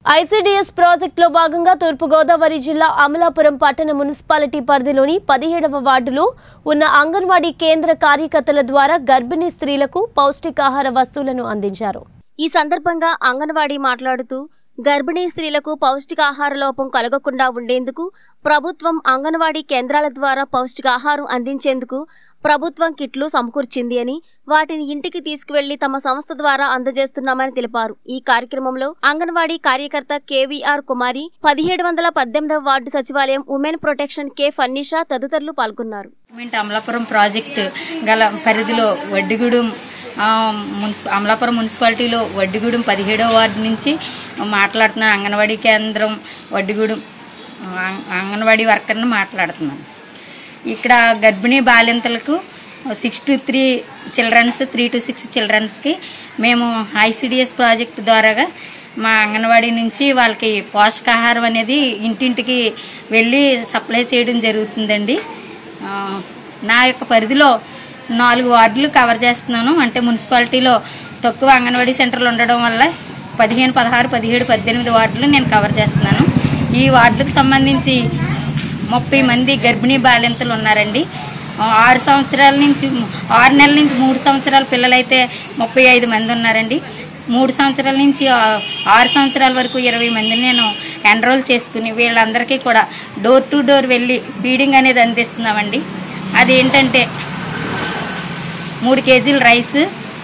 ICDS ప్రాజెక్టులో భాగంగా తూర్పుగోదావరి జిల్లా అమలాపురం పట్టణ మున్సిపాలిటీ పరిధిలోని పదిహేడవ వార్డులో ఉన్న అంగన్వాడీ కేంద్ర కార్యకర్తల ద్వారా గర్భిణీ స్త్రీలకు పౌష్టికాహార వస్తువులను అందించారు ఈ సందర్భంగా అంగన్వాడీ మాట్లాడుతూ గర్భిణీ స్త్రీలకు పౌష్టికాహార లోపం కలగకుండా ఉండేందుకు ప్రభుత్వం అంగన్వాడీ కేంద్రాల ద్వారా పౌష్టికాహారం అందించేందుకు ప్రభుత్వం కిట్లు సమకూర్చింది అని వాటిని ఇంటికి తీసుకువెళ్లి తమ సంస్థ ద్వారా అందజేస్తున్నామని తెలిపారు ఈ కార్యక్రమంలో అంగన్వాడీ కార్యకర్త కేవీఆర్ కుమారి పదిహేడు వందల పద్దెనిమిదవ వార్డు సచివాలయం ఉమెన్ ప్రొటెక్షన్ కే ఫన్నీషా తదితరులు పాల్గొన్నారు గవర్నమెంట్ అమలాపురం ప్రాజెక్టు గల పరిధిలో వడ్డిగూడెం ఆ, మున్సి అమలాపురం మున్సిపాలిటీలో వడ్డిగూడెం పదిహేడవ వార్డు నుంచి మాట్లాడుతున్నాను అంగన్వాడీ కేంద్రం వడ్డిగూడెం ఆ, అంగన్వాడీ వర్కర్ని మాట్లాడుతున్నాను ఇక్కడ గర్భిణీ బాలింతలకు six to three children three to six చిల్డ్రన్స్కి మేము ఐసిడిఎస్ ప్రాజెక్ట్ ద్వారాగా మా అంగన్వాడీ నుంచి వాళ్ళకి పోషకాహారం అనేది ఇంటింటికి వెళ్ళి సప్లై చేయడం జరుగుతుందండి ఆ, నా యొక్క పరిధిలో నాలుగు వార్డులు కవర్ చేస్తున్నాను అంటే మున్సిపాలిటీలో తక్కువ అంగన్వాడీ సెంటర్లు ఉండడం వల్ల పదిహేను పదహారు పదిహేడు పద్దెనిమిది వార్డులు నేను కవర్ చేస్తున్నాను ఈ వార్డులకు సంబంధించి ముప్పై మంది గర్భిణీ బాలింతలు ఉన్నారండి ఆ, ఆరు సంవత్సరాల నుంచి ఆరు నెలల నుంచి మూడు సంవత్సరాల పిల్లలైతే ముప్పై ఐదు మంది ఉన్నారండి మూడు సంవత్సరాల నుంచి ఆ, ఆరు సంవత్సరాల వరకు ఇరవై మందిని నేను ఎన్రోల్ చేసుకుని వీళ్ళందరికీ కూడా డోర్ టు డోర్ వెళ్ళి ఫీడింగ్ అనేది అందిస్తున్నామండి అదేంటంటే మూడు కేజీల రైస్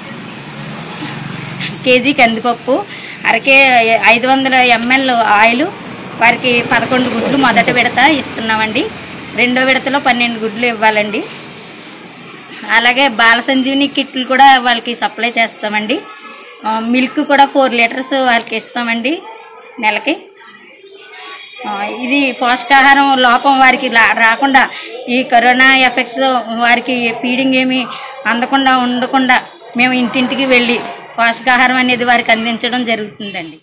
కేజీ కందిపప్పు అరకే ఐదు వందల ఎంఎల్ ఆయిల్ వారికి పదకొండు గుడ్లు మొదట విడత ఇస్తున్నామండి రెండో విడతలో పన్నెండు గుడ్లు ఇవ్వాలండి అలాగే బాల సంజీవిని కిట్లు కూడా వాళ్ళకి సప్లై చేస్తామండి ఆ, మిల్క్ కూడా ఫోర్ లీటర్స్ వాళ్ళకి ఇస్తామండి నెలకి ఆ, ఇది పోషకాహారం లోపం వారికి లా- రాకుండా ఈ కరోనా ఎఫెక్ట్ వారికి ఫీడింగ్ ఏమి అందకుండా ఉండకుండా మేము ఇంటింటికి వెళ్ళి పోషకాహారం అనేది వారికి అందించడం జరుగుతుందండి